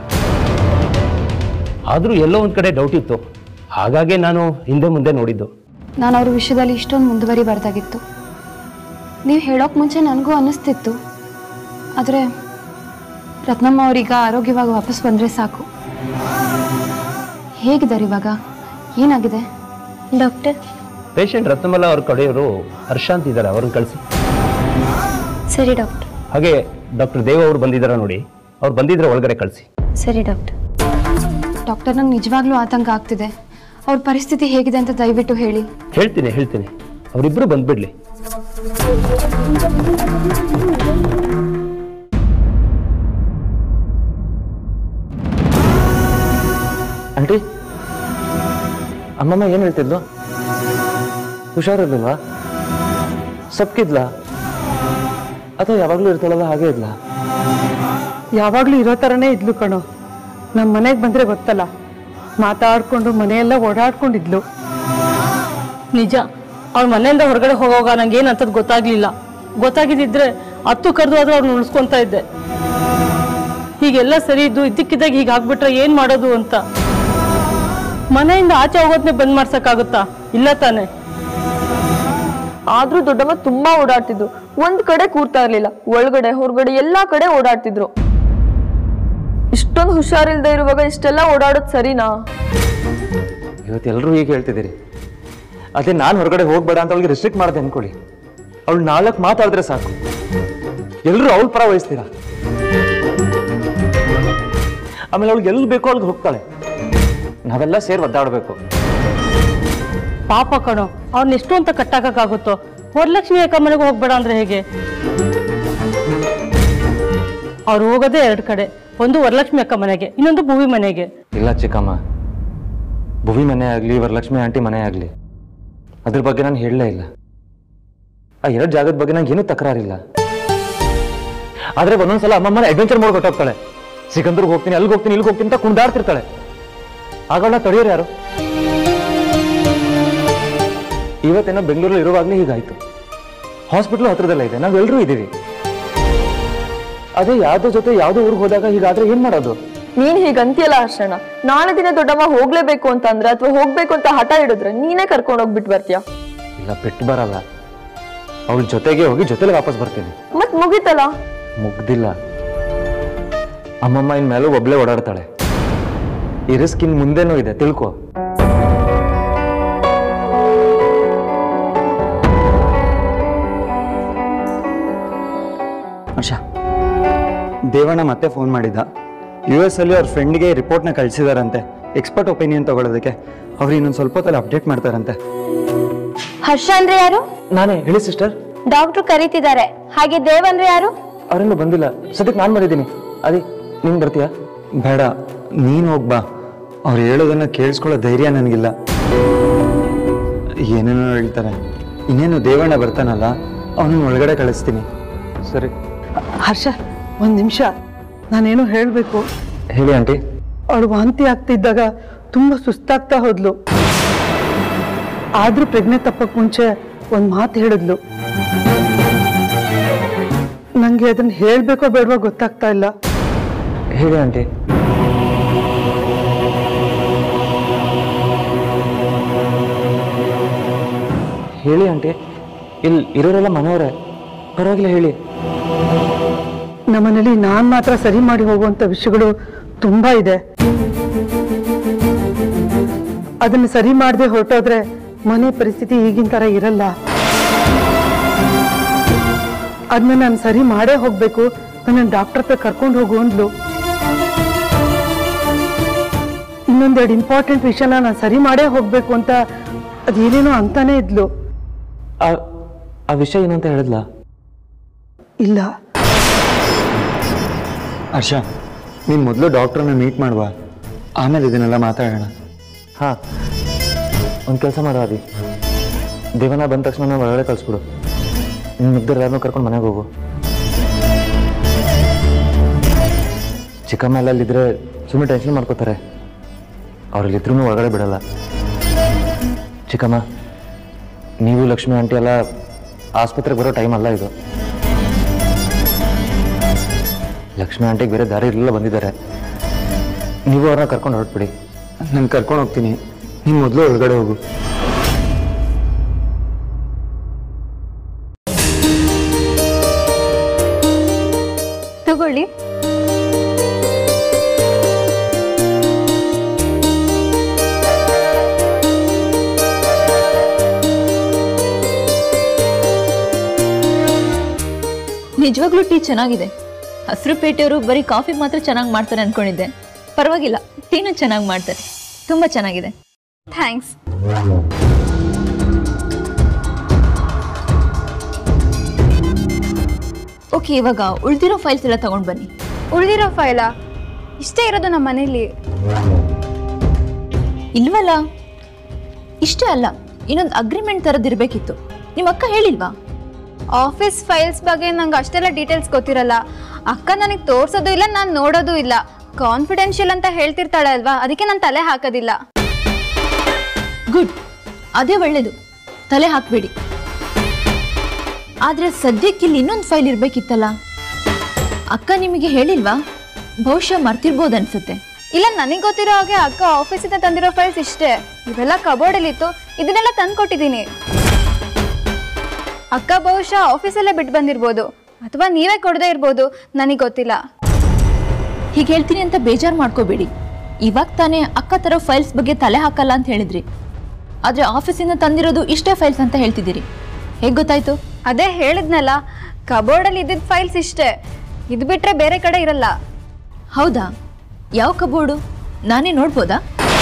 [SPEAKER 8] ಆದರೂ ಎಲ್ಲೋ ಒಂದು ಕಡೆ ಡೌಟ್ ಇತ್ತು ಹಾಗಾಗಿ ನಾನು ಹಿಂದೆ ಮುಂದೆ ನೋಡಿದ್ದು
[SPEAKER 2] ನಾನು ಅವ್ರ ವಿಷಯದಲ್ಲಿ ಇಷ್ಟೊಂದು ಮುಂದುವರಿಬಾರ್ದಾಗಿತ್ತು ನೀವು ಹೇಳೋಕೆ ಮುಂಚೆ ನನಗೂ ಅನ್ನಿಸ್ತಿತ್ತು ಆದರೆ ರತ್ನಮ್ಮ ಅವರೀಗ ಆರೋಗ್ಯವಾಗಿ ವಾಪಸ್ ಬಂದರೆ ಸಾಕು ಹೇಗಿದ್ದಾರೆ ಇವಾಗ ಏನಾಗಿದೆ ಡಾಕ್ಟರ್
[SPEAKER 8] ಪೇಷಂಟ್ ರತ್ನಮಲ್ಲ ಅವ್ರ ಕಡೆಯವರು ಹರ್ಷಾಂತ್ ಇದ್ದಾರೆ ಅವ್ರನ್ನ ಕಳಿಸಿ
[SPEAKER 2] ಸರಿ ಡಾಕ್ಟರ್
[SPEAKER 8] ಹಾಗೆ ಡಾಕ್ಟರ್ ದೇವ್ ಅವರು ಬಂದಿದ್ದಾರೆ ನೋಡಿ ಅವ್ರು ಬಂದಿದ್ರೆ ಒಳಗಡೆ ಕಳಿಸಿ
[SPEAKER 2] ಸರಿ ಡಾಕ್ಟರ್ ಡಾಕ್ಟರ್ ನಂಗೆ ನಿಜವಾಗ್ಲೂ ಆತಂಕ ಆಗ್ತಿದೆ ಅವ್ರ ಪರಿಸ್ಥಿತಿ ಹೇಗಿದೆ ಅಂತ ದಯವಿಟ್ಟು ಹೇಳಿ
[SPEAKER 8] ಹೇಳ್ತೀನಿ ಹೇಳ್ತೀನಿ ಅವರಿಬ್ಬರು ಬಂದ್ಬಿಡ್ಲಿ
[SPEAKER 5] ಆಂಟಿ ಅಮ್ಮಮ್ಮ ಏನು ಹೇಳ್ತಿದ್ಲು ಹುಷಾರಿರ್ಲಿಲ್ವಾ ಸಪ್ಕಿದ್ಲಾ ಅಥವಾ ಯಾವಾಗಲೂ ಇರ್ತಾಳಲ್ಲ ಹಾಗೆ ಇದ್ಲಾ
[SPEAKER 7] ಯಾವಾಗ್ಲೂ ಇರೋ ಥರನೇ ಇದ್ಲು ಕಣೋ ನಮ್ಮ ಮನೆಗೆ ಬಂದ್ರೆ ಗೊತ್ತಲ್ಲ ಮಾತಾಡ್ಕೊಂಡು ಮನೆಯೆಲ್ಲ ಓಡಾಡ್ಕೊಂಡಿದ್ಲು
[SPEAKER 6] ನಿಜ ಅವ್ರ ಮನೆಯಿಂದ ಹೊರಗಡೆ ಹೋಗೋವಾಗ ನಂಗೆ ಏನಂತದ್ ಗೊತ್ತಾಗ್ಲಿಲ್ಲ ಗೊತ್ತಾಗಿದ್ದಿದ್ರೆ ಹತ್ತು ಕರೆದು ಆದ್ರೂ ಅವ್ರನ್ನ ಉಳಿಸ್ಕೊಂತ ಇದ್ದೆ ಹೀಗೆಲ್ಲ ಸರಿ ಇದ್ದು ಇದ್ದಕ್ಕಿದ್ದಾಗ ಹೀಗೆ ಆಗ್ಬಿಟ್ರೆ ಏನ್ ಮಾಡೋದು ಅಂತ ಮನೆಯಿಂದ ಆಚೆ ಹೋಗೋದ್ನೇ ಬಂದ್ ಮಾಡ್ಸಕ್ಕಾಗುತ್ತಾ ಇಲ್ಲ ತಾನೆ
[SPEAKER 3] ಆದ್ರೂ ದೊಡ್ಡಮ್ಮ ತುಂಬಾ ಓಡಾಡ್ತಿದ್ರು ಒಂದ್ ಕಡೆ ಕೂರ್ತಾ ಇರ್ಲಿಲ್ಲ ಒಳಗಡೆ ಹೊರಗಡೆ ಎಲ್ಲಾ ಕಡೆ ಓಡಾಡ್ತಿದ್ರು ಇಷ್ಟೊಂದು ಹುಷಾರಿಲ್ದೆ ಇರುವಾಗ ಇಷ್ಟೆಲ್ಲ ಓಡಾಡೋದ್ ಸರಿನಾ
[SPEAKER 5] ಇವತ್ತು ಎಲ್ಲರೂ ಹೀಗೆ ಹೇಳ್ತಿದ್ದೀರಿ ಅದೇ ನಾನು ಹೊರಗಡೆ ಹೋಗ್ಬೇಡ ಅಂತ ಅವಳಿಗೆ ರೆಸ್ಟ್ರಿಕ್ಟ್ ಮಾಡಿದೆ ಅನ್ಕೊಳ್ಳಿ ಅವಳು ನಾಲ್ಕು ಮಾತಾಡಿದ್ರೆ ಸಾಕು ಎಲ್ಲರೂ ಅವಳ ಪರ ವಹಿಸ್ತೀರಾ ಆಮೇಲೆ ಅವಳಿಗೆ ಎಲ್ಲಿ ಬೇಕೋ ಅಲ್ಲಿಗೆ ಹೋಗ್ತಾಳೆ ನಾವೆಲ್ಲ ಸೇರಿ ಒದ್ದಾಡಬೇಕು
[SPEAKER 6] ಪಾಪ ಕಣೋ ಅವ್ರನ್ನ ಎಷ್ಟು ಅಂತ ಕಟ್ಟಾಕಕ್ಕಾಗುತ್ತೋ ವರಲಕ್ಷ್ಮಿ ಅಕ್ಕ ಮನೆಗೆ ಹೋಗ್ಬೇಡ ಅಂದ್ರೆ ಹೇಗೆ ಅವ್ರು ಹೋಗೋದೇ ಎರಡು ಕಡೆ ಒಂದು ವರಲಕ್ಷ್ಮಿ ಅಕ್ಕ ಮನೆಗೆ ಇನ್ನೊಂದು ಭೂವಿ ಮನೆಗೆ
[SPEAKER 5] ಇಲ್ಲ ಚಿಕ್ಕಮ್ಮ ಭುವಿ ಮನೆ ಆಗಲಿ ವರಲಕ್ಷ್ಮಿ ಆಂಟಿ ಮನೆ ಆಗಲಿ ಅದ್ರ ಬಗ್ಗೆ ನಾನು ಹೇಳಲೇ ಇಲ್ಲ ಆ ಎರಡು ಜಾಗದ ಬಗ್ಗೆ ನಂಗೆ ಏನೂ ತಕರಾರಿಲ್ಲ ಆದ್ರೆ ಒಂದೊಂದ್ಸಲ ಅಮ್ಮಮ್ಮನ ಅಡ್ವೆಂಚರ್ ಮೋಡ್ ಕೊಟ್ಟೋಗ್ತಾಳೆ ಸಿಕಂದ್ರಿಗೆ ಹೋಗ್ತೀನಿ ಅಲ್ಲಿಗೆ ಹೋಗ್ತೀನಿ ಇಲ್ಲಿಗೆ ಹೋಗ್ತೀನಿ ಅಂತ ಕುಣಿದಾಡ್ತಿರ್ತಾಳೆ ಆಗಳನ್ನ ತಡೆಯೋರು ಯಾರು ಇವತ್ತೇನೋ ಬೆಂಗಳೂರಲ್ಲಿ ಇರುವಾಗಲೇ ಹೀಗಾಯ್ತು ಹಾಸ್ಪಿಟ್ಲ್ ಹತ್ರದಲ್ಲೇ ಇದೆ ನಾವೆಲ್ಲರೂ ಇದ್ದೀವಿ ಅದೇ ಯಾವ್ದೋ ಜೊತೆ ಯಾವ್ದೋ ಊರಿಗೆ ಹೋದಾಗ ಹೀಗಾದ್ರೆ ಏನ್ ಮಾಡೋದು
[SPEAKER 3] ನೀನ್ ಹೀಗಂತಿಯಲ್ಲ ಹರ್ಷಣ ನಾಳೆ ದಿನ ದೊಡ್ಡಮ್ಮ ಹೋಗ್ಲೇಬೇಕು ಅಂತ ಅಂದ್ರೆ ಅಥವಾ ಹೋಗ್ಬೇಕು ಅಂತ ಹಠ ಹಿಡಿದ್ರೆ ನೀನೇ ಕರ್ಕೊಂಡು ಹೋಗ್ಬಿಟ್ಟು ಬರ್ತೀಯ
[SPEAKER 5] ಇಲ್ಲ ಪೆಟ್ಟು ಬರಲ್ಲ ಅವಳ ಜೊತೆಗೆ ಹೋಗಿ ಜೊತೆಲೆ ವಾಪಸ್ ಬರ್ತೀನಿ
[SPEAKER 3] ಮತ್ ಮುಗೀತಲ್ಲ
[SPEAKER 5] ಮುಗ್ದಿಲ್ಲ ಅಮ್ಮಮ್ಮ ಇನ್ ಮೇಲೂ ಒಬ್ಳೆ ಓಡಾಡ್ತಾಳೆ ಈ ರಿಸ್ಕ್ ಇನ್ ಮುಂದೆನೂ ಇದೆ ತಿಳ್ಕೊ
[SPEAKER 4] ಹರ್ಷ ದೇವಣ್ಣ ಮತ್ತೆ ಫೋನ್ ಮಾಡಿದ್ದ ಯು ಎಸ್ ಅಲ್ಲಿ ಅವ್ರ ಫ್ರೆಂಡ್ಗೆ ರಿಪೋರ್ಟ್ನ ಕಳಿಸಿದಾರಂತೆ ಎಕ್ಸ್ಪರ್ಟ್ ಒಪಿನಿಯನ್ ತಗೊಳ್ಳೋದಕ್ಕೆ ಅವ್ರು ಇನ್ನೊಂದು ಸ್ವಲ್ಪ ಹೊತ್ತಲ್ಲಿ ಅಪ್ಡೇಟ್ ಮಾಡ್ತಾರಂತೆ
[SPEAKER 2] ಹರ್ಷ ಅಂದ್ರೆ ಯಾರು
[SPEAKER 5] ನಾನೇ ಹೇಳಿ ಸಿಸ್ಟರ್
[SPEAKER 2] ಡಾಕ್ಟ್ರು ಕರೀತಿದ್ದಾರೆ ಹಾಗೆ ದೇವ್ ಅಂದ್ರೆ ಯಾರು
[SPEAKER 5] ಅವರಿಂದ ಬಂದಿಲ್ಲ ಸದ್ಯಕ್ಕೆ ನಾನು ಮಾಡಿದ್ದೀನಿ ಅದೇ ನೀನ್ ಬರ್ತೀಯಾ
[SPEAKER 4] ಬೇಡ ನೀನು ಹೋಗ್ಬಾ ಅವ್ರು ಹೇಳೋದನ್ನ ಕೇಳಿಸ್ಕೊಳ್ಳೋ ಧೈರ್ಯ ನನಗಿಲ್ಲ ಏನೇನೋ ಹೇಳ್ತಾರೆ ಇನ್ನೇನು ದೇವಣ್ಣ ಬರ್ತಾನಲ್ಲ ಅವನನ್ನ ಒಳಗಡೆ ಕಳಿಸ್ತೀನಿ
[SPEAKER 5] ಸರಿ
[SPEAKER 7] ಹರ್ಷ ಒಂದ್ ನಿಮಿಷ ನಾನೇನು ಹೇಳ್ಬೇಕು
[SPEAKER 5] ಹೇಳಿ ಆಂಟಿ
[SPEAKER 7] ಅವಳು ವಾಂತಿ ಆಗ್ತಿದ್ದಾಗ ತುಂಬಾ ಸುಸ್ತಾಗ್ತಾ ಹೋದ್ಲು ಆದ್ರೂ ಪ್ರಜ್ಞೆ ತಪ್ಪಕ್ ಮುಂಚೆ ಒಂದ್ ಮಾತು ಹೇಳಿದ್ಲು ನಂಗೆ ಅದನ್ನ ಹೇಳ್ಬೇಕೋ ಬೇಡವೋ ಗೊತ್ತಾಗ್ತಾ ಇಲ್ಲ
[SPEAKER 5] ಹೇಳಿ ಆಂಟಿ ಹೇಳಿ ಆಂಟಿ ಇಲ್ಲಿ ಇರೋರೆಲ್ಲ ಮನೆಯವರೇ ಪರವಾಗಿಲ್ಲ ಹೇಳಿ
[SPEAKER 7] ನಮ್ಮನೇಲಿ ನಾನ್ ಮಾತ್ರ ಸರಿ ಮಾಡಿ ಹೋಗುವಂತ ವಿಷಯಗಳು ತುಂಬಾ ಇದೆ ಅದನ್ನ ಸರಿ ಮಾಡದೆ ಹೊರಟೋದ್ರೆ ಮನೆ ಪರಿಸ್ಥಿತಿ ಈಗಿನ ತರ ಇರಲ್ಲ ಅದನ್ನ ನಾನು ಸರಿ ಮಾಡೇ ಹೋಗ್ಬೇಕು ನನ್ನ ಡಾಕ್ಟರ್ ಹತ್ರ ಕರ್ಕೊಂಡು ಹೋಗು ಅಂದ್ಲು ಇನ್ನೊಂದೆರಡು ಇಂಪಾರ್ಟೆಂಟ್ ವಿಷಯನ ನಾನು ಸರಿ ಮಾಡೇ ಹೋಗ್ಬೇಕು ಅಂತ ಅದೇನೇನೋ ಅಂತಾನೆ ಇದ್ಲು
[SPEAKER 5] ಆ ಆ ವಿಷಯ ಏನಂತ ಹೇಳಿದ್ಲಾ
[SPEAKER 7] ಇಲ್ಲ
[SPEAKER 4] ಹರ್ಷ ನೀನು ಮೊದಲು ಡಾಕ್ಟ್ರನ್ನ ಮೀಟ್ ಮಾಡುವ ಆಮೇಲೆ ಇದನ್ನೆಲ್ಲ ಮಾತಾಡೋಣ
[SPEAKER 5] ಹಾ ಒಂದು ಕೆಲಸ ಮಾಡೋ ಅದಿ ದೇವನ ಬಂದ ತಕ್ಷಣ ನಾನು ಒಳಗಡೆ ಕಳಿಸ್ಬಿಡು ನಿನ್ನ ಮುಗ್ಧರು ಯಾರನ್ನೂ ಕರ್ಕೊಂಡು ಮನೆಗೆ ಹೋಗು ಚಿಕ್ಕಮ್ಮ ಎಲ್ಲ ಅಲ್ಲಿದ್ರೆ ಸುಮ್ಮನೆ ಟೆನ್ಷನ್ ಮಾಡ್ಕೋತಾರೆ ಅವ್ರಲ್ಲಿದ್ರೂ ಒಳಗಡೆ ಬಿಡಲ್ಲ ಚಿಕ್ಕಮ್ಮ ನೀವು ಲಕ್ಷ್ಮಿ ಆಂಟಿ ಎಲ್ಲ ಆಸ್ಪತ್ರೆಗೆ ಬರೋ ಟೈಮ್ ಅಲ್ಲ ಇದು ಲಕ್ಷ್ಮಿ ಆಂಟಿಗೆ ಬೇರೆ ದಾರಿ ಇರಲಿಲ್ಲ ಬಂದಿದ್ದಾರೆ ನೀವು ಅವ್ರನ್ನ ಕರ್ಕೊಂಡು ಹೊರಟ್ಬಿಡಿ
[SPEAKER 4] ನಾನು ಕರ್ಕೊಂಡು ಹೋಗ್ತೀನಿ ನೀನು ಮೊದಲು ಒಳಗಡೆ ಹೋಗು
[SPEAKER 1] ತಗೊಳ್ಳಿ
[SPEAKER 3] ನಿಜವಾಗ್ಲೂ ಟೀ ಚೆನ್ನಾಗಿದೆ ಹಸಿರು ಪೇಟೆಯವರು ಬರೀ ಕಾಫಿ ಮಾತ್ರ ಚೆನ್ನಾಗಿ ಮಾಡ್ತಾರೆ ಅನ್ಕೊಂಡಿದ್ದೆ ಪರವಾಗಿಲ್ಲ ಟೀನು ಚೆನ್ನಾಗಿ ಮಾಡ್ತಾರೆ ತುಂಬಾ ಚೆನ್ನಾಗಿದೆ
[SPEAKER 1] ಥ್ಯಾಂಕ್ಸ್
[SPEAKER 3] ಓಕೆ ಇವಾಗ ಉಳ್ದಿರೋ ಫೈಲ್ಸ್ ಎಲ್ಲ ತಗೊಂಡ್ ಬನ್ನಿ
[SPEAKER 1] ಉಳಿದಿರೋ ಫೈಲಾ ಇಷ್ಟೇ ಇರೋದು ನಮ್ಮ ಮನೇಲಿ
[SPEAKER 3] ಇಲ್ವಲ್ಲ ಇಷ್ಟೇ ಅಲ್ಲ ಇನ್ನೊಂದು ಅಗ್ರಿಮೆಂಟ್ ಥರದ್ದಿರ್ಬೇಕಿತ್ತು ನಿಮ್ಮ ಅಕ್ಕ ಹೇಳಿಲ್ವಾ
[SPEAKER 1] ಆಫೀಸ್ ಫೈಲ್ಸ್ ಬಗ್ಗೆ ನಂಗೆ ಅಷ್ಟೆಲ್ಲ ಡೀಟೇಲ್ಸ್ ಗೊತ್ತಿರಲ್ಲ ಅಕ್ಕ ನನಗೆ ತೋರ್ಸೋದು ಇಲ್ಲ ನಾನು ನೋಡೋದು ಇಲ್ಲ ಕಾನ್ಫಿಡೆನ್ಷಿಯಲ್ ಅಂತ ಹೇಳ್ತಿರ್ತಾಳೆ ಅಲ್ವಾ ಅದಕ್ಕೆ ನಾನು ತಲೆ ಹಾಕೋದಿಲ್ಲ
[SPEAKER 3] ಗುಡ್ ಅದೇ ಒಳ್ಳೇದು ತಲೆ ಹಾಕಬೇಡಿ ಆದ್ರೆ ಸದ್ಯಕ್ಕೆ ಇಲ್ಲಿ ಇನ್ನೊಂದು ಫೈಲ್ ಇರ್ಬೇಕಿತ್ತಲ್ಲ ಅಕ್ಕ ನಿಮಗೆ ಹೇಳಿಲ್ವಾ ಬಹುಶಃ ಮರ್ತಿರ್ಬೋದು ಅನ್ಸುತ್ತೆ
[SPEAKER 1] ಇಲ್ಲ ನನಗೆ ಗೊತ್ತಿರೋ ಹಾಗೆ ಅಕ್ಕ ಆಫೀಸಿಂದ ತಂದಿರೋ ಫೈಲ್ಸ್ ಇಷ್ಟೇ ಇವೆಲ್ಲ ಕಬೋರ್ಡಲ್ಲಿ ಇತ್ತು ಇದನ್ನೆಲ್ಲ ತಂದು ಕೊಟ್ಟಿದ್ದೀನಿ ಅಕ್ಕ ಬಹುಶಃ ಆಫೀಸಲ್ಲೇ ಬಿಟ್ಟು ಬಂದಿರ್ಬೋದು ಅಥವಾ ನೀವೇ ಕೊಡದೇ ಇರ್ಬೋದು ನನಗೆ ಗೊತ್ತಿಲ್ಲ
[SPEAKER 3] ಹೀಗೆ ಹೇಳ್ತೀನಿ ಅಂತ ಬೇಜಾರು ಮಾಡ್ಕೋಬೇಡಿ ಇವಾಗ ತಾನೇ ಅಕ್ಕ ತರೋ ಫೈಲ್ಸ್ ಬಗ್ಗೆ ತಲೆ ಹಾಕಲ್ಲ ಅಂತ ಹೇಳಿದ್ರಿ ಆದ್ರೆ ಆಫೀಸಿಂದ ತಂದಿರೋದು ಇಷ್ಟೇ ಫೈಲ್ಸ್ ಅಂತ ಹೇಳ್ತಿದ್ದೀರಿ ಹೇಗೆ ಗೊತ್ತಾಯ್ತು
[SPEAKER 1] ಅದೇ ಹೇಳಿದ್ನಲ್ಲ ಕಬೋರ್ಡಲ್ಲಿ ಇದ್ದಿದ್ದ ಫೈಲ್ಸ್ ಇಷ್ಟೇ ಇದು ಬಿಟ್ರೆ ಬೇರೆ ಕಡೆ ಇರಲ್ಲ
[SPEAKER 3] ಹೌದಾ ಯಾವ ಕಬೋರ್ಡು ನಾನೇ ನೋಡ್ಬೋದಾ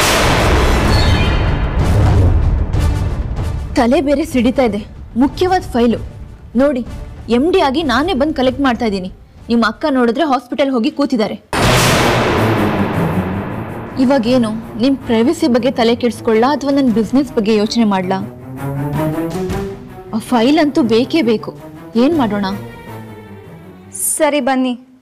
[SPEAKER 3] ತಲೆ ಬೇರೆ ಸಿಡಿತಾ ಇದೆ ಮುಖ್ಯವಾದ ಫೈಲು ನೋಡಿ ಎಮ್ ಡಿ ಆಗಿ ನಾನೇ ಬಂದು ಕಲೆಕ್ಟ್ ಮಾಡ್ತಾ ಇದ್ದೀನಿ ನಿಮ್ಮ ಅಕ್ಕ ನೋಡಿದ್ರೆ ಹಾಸ್ಪಿಟಲ್ ಹೋಗಿ ಕೂತಿದ್ದಾರೆ ಇವಾಗೇನು ನಿಮ್ಮ ಪ್ರೈವಸಿ ಬಗ್ಗೆ ತಲೆ ಕೆಡಿಸ್ಕೊಳ್ಳಾ ಅಥವಾ ನನ್ನ ಬಿಸ್ನೆಸ್ ಬಗ್ಗೆ ಯೋಚನೆ ಮಾಡ್ಲಾ ಆ ಫೈಲ್ ಅಂತೂ ಬೇಕೇ ಬೇಕು ಏನು ಮಾಡೋಣ
[SPEAKER 1] ಸರಿ ಬನ್ನಿ